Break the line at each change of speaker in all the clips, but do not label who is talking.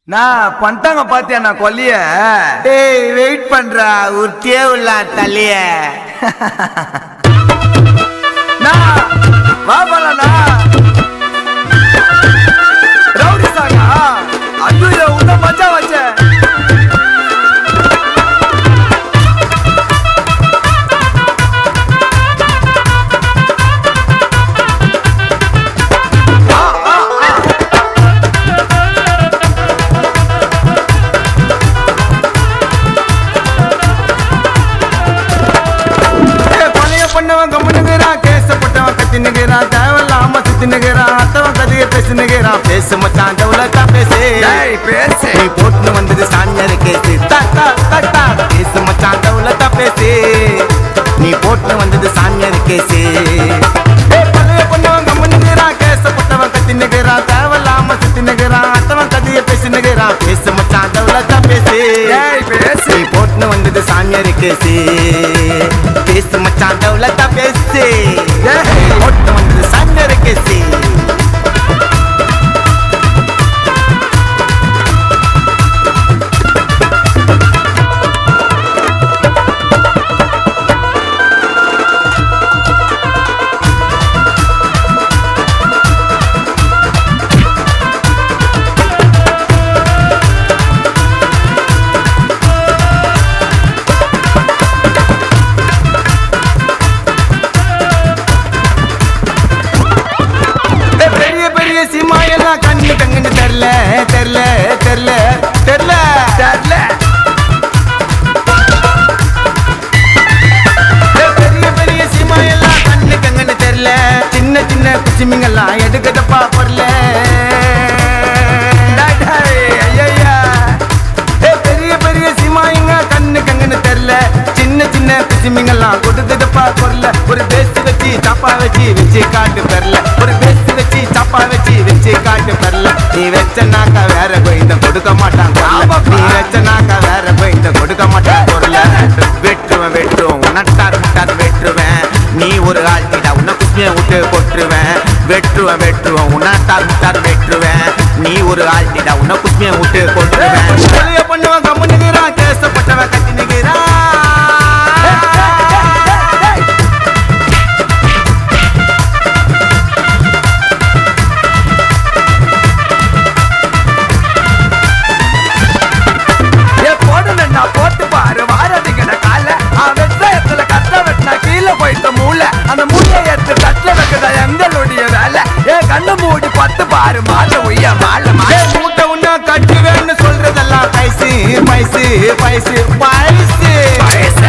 நான் பண்ணிட்டாங்க பாத்தியா நான் கொல்லிய
டேய் வெயிட் பண்றா உருட்டியே உள்ள தலைய
நான் வா போலண்ணா ரவுடி சாங்கா ஐயோ உன்ன மச்சா வச்சேன்
ஏய், கொலைய பண்ணவன் கம்முனுகிறான் கேச போட்டவன் கத்தினுகிறான் தேவையில்லாம சுத்தினுகிறான் அத்தவன் கதையை பேசினுகிறான் பேசு மச்சான் டவுலக்கா பேசு
டேய் பேசு
நீ போட்டு வந்தது சாமியார் கேசு தா, தா, தா, தா. பேசு மச்சான் டவுலக்கா பேசு நீ போட்டு வந்தது சாமியார் கேசு ஏய், கொலைய பண்ணவன் கம்முனுகிறான் கேச போட்டவன் கத்தினுகிறான் தேவையில்லாம சுத்தினுகிறான் அத்தவன் கதையை பேசினுகிறான் பேசு மச்சான் டவுலக்கா பேசு
டேய் பேசு
நீ போட்டு வந்தது சாமியார் கேசு பேசு மச்சான் டவுலத்தா பேசு
ஏய்.
போட்டு வந்தது சாமியார் கேசு ஏய், பெரிய பெரிய சிமாயெல்லாம் கண்ணு கண்ணுன்னு தெரியல தெரியல தெரியல தெரியல
தெரியல
ஏய், பெரிய பெரிய சிமாயெல்லாம் கண்ணு கண்ணுன்னு தெரியல சின்ன சின்ன குச்சிமிங்கெல்லாம் எடுக்கதப்பா பொருள
டேய், டேய், ஐயையா.
ஏய், பெரிய பெரிய சிமாயிங்க கண்ணு கண்ணுன்னு தெரியல சின்ன சின்ன குச்சிமிங்கெல்லாம் கொடுக்குதுப்பா பொருள ஒரு பேஸ்ட் வச்சு சாப்பா வச்சு வச்சு காட்டு பெறல ஒரு பேஸ்ட் வச்சு சாப்பா வச்சு வச்சு காட்டு பெறல நீ வச்சனாக்கா வேற கோயிந்த கொடுக்க மாட்டான் பொருள.
ஆமாப்பா.
நீ வச்சனாக்கா வேற கோயிந்த கொடுக்க மாட்டான் பொருள வெட்டுவேன் வெட்டுவோம் நட்டார் முட்டார் வெட்டுவேன் நீ ஒரு ஆள்கிட்ட உன்னை குஸ்மிய விட்டு கொட்டுருவேன் வெட்டுவேன் வெட்டுவோம் உன்னாட்டார் முட்டார் வெட்டுவேன் நீ ஒரு ஆள்கிட்ட உன்னை குஸ்மிய விட்டு கொட்டுருவேன் கொலைய பண்ணுவன் கம்முனுகிறான் கேசப்பட்டவன் கத்தினுகிறான்
ஏ போடுனா போட்டு பாரு வாரதிகட கால அவன் வெத்தயத்துல கட்ட வெட்டினா கீழே போயிட்ட மூளை அந்த மூளையை எடுத்து தட்டுல வைக்கதா எங்களுடைய வேலை ஏ கண்ணு மூடி பத்து பாரு மாலை உய்ய மாலை மாலை
ஏய், மூட்டை உன்னை கட்டுவேன்னு சொல்றதெல்லாம் பைசு பைசு பைசு பைசு
வயசு.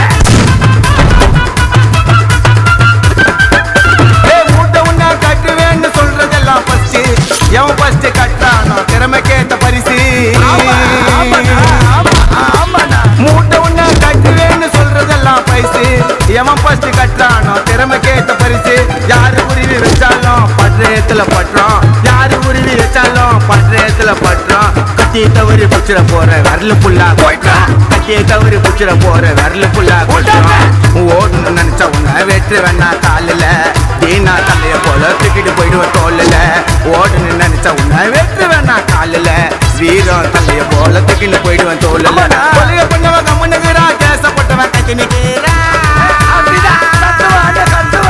ஏய், மூட்டை உன்னை கட்டுவேன்னு சொல்றதெல்லாம் ஃபர்ஸ்ட் எவன் ஃபர்ஸ்ட் கட்டானோ திறமைக்கேத்த பரிசு
ஆமா, ஆமாண்ணா, ஆமா, ஆமாண்ணா.
மூட்டை உன்னை கட்டுவேன்னு சொல்றதெல்லாம் பைசு எவன் ஃபர்ஸ்ட் கட்டானோ திறமைக்கேத்த பரிசு யாரு உருவி வச்சாலும் பட்டயத்துல பட்டுறோம் யாரு உருவி வச்சாலும் பட்டயத்துல பட்டுறோம் கத்தி தவறி புச்சிட போற விரல புல்லா போயிட்டான் கத்தியை தவறி புச்சிட போற விரல புல்லா போயிட்டான் ஓடணும்னு நினைச்சா உன்னை வெற்றி வேணா காலில் தீனா தலைய போல தூக்கிட்டு போயிடுவேன் தோல்ல ஓடணும்னு நினைச்சா உன்னை வெற்றி வேணா காலில் வீரம் தலைய போல தூக்கிட்டு போயிடுவேன் தோல்ல
ஆமாடா.
கொலைய பண்ணவன் கம்முனுகிறா கேசப்பட்டவன் கத்தி நிக்கிறா
அப்படிதான். கத்துவா, அட கத்துவா.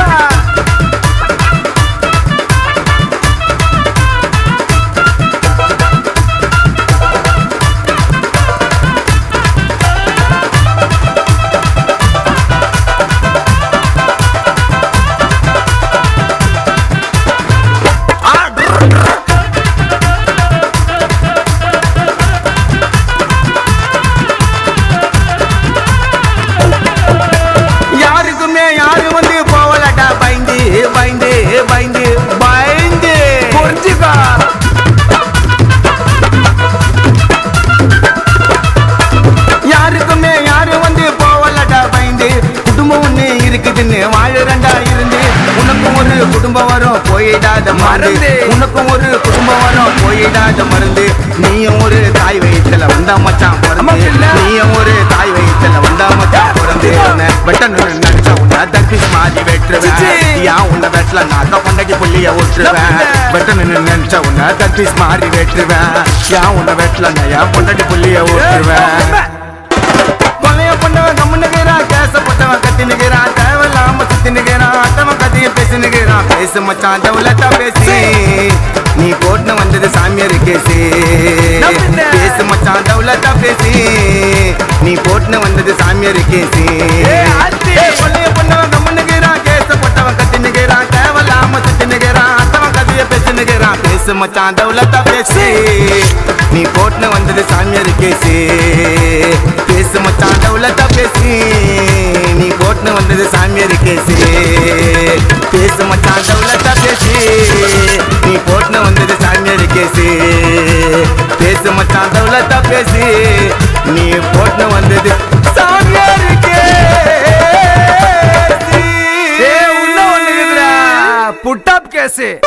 யாருக்குமே யாரு வந்து போவலடா பயந்து பயந்து பயந்து பயந்து
புரிஞ்சுக்கோ.
யாருக்குமே யாரு வந்து போவலடா பயந்து குடும்பம் ஒண்ணு இருக்குதுன்னு வாழறண்டா இருந்து உனக்கும் ஒரு குடும்பம் வரும் போயிடாத மறந்து
மறந்து.
உனக்கும் ஒரு குடும்பம் கும்பவரம் போயிடாத மருந்து நீயும் ஒரு தாய் வயிற்றுல வந்தா மச்சான்
ஆமா
பிறந்து
பின்ன.
நீயும் ஒரு தாய் வயிற்றுல வந்தா மச்சான் பிறந்து வெட்டனு நினைச்ச உன்னை தர்பிஸ் மாறி வெட்டுருவேன்
சிச்சி.
ஏன் உன்னை வெட்டல நாக்க பண்டைக்கு புள்ளிய ஓட்டுருவேன்
பின்ன.
வெட்டனு நினைச்ச உன்னை தர்பிஸ் மாறி வெட்டுருவேன் ஏன் உன்னை வெட்டல நான் பொண்டாட்டி புள்ளிய ஓட்டுருவேன் கொலைய பண்ணவன் கம்முனுகிறான் கேச போட்டவன் கத்தினுகிறான் தேவையில்லாம சுத்தினுகிறான் அட்டவன் கதையை பேசினுகிறான் பேசு மச்சான் டவுலட்டா பேசி நீ போட்டுன வந்தது சாமியார் கேசி
நம்பின.
பேசு மச்சான் டவுலட்டா பேசி நீ போட்டுன வந்தது சாமியார் கேசி
ஏய், ஆத்தி.
கொலைய பண்ணவன் கம்முனுகிறான் கேச போட்டவன் கத்தினுகிறான் தேவையில்லாம சுத்தினுகிறான் அட்டவன் கதையை பேசினுகிறான் பேசு மச்சான் டவுலட்டா பேசி நீ போட்டுன வந்தது சாமியார் கேசி பேசு மச்சான் டவுலட்டா பேசி நீ போட்டுன வந்தது சாமியார் கேசி பேசு மச்சான் டவுலட்டா பேசி நீ போட்டுன வந்தது சாமியார் கேசி பேசு மச்சான் டவுலட்டா பேசி நீ போட்டுன வந்தது சாமியார் கேசி
ஏ உள்ள ஒண்ணுக்குதுடா புட்டாப் கேஸ்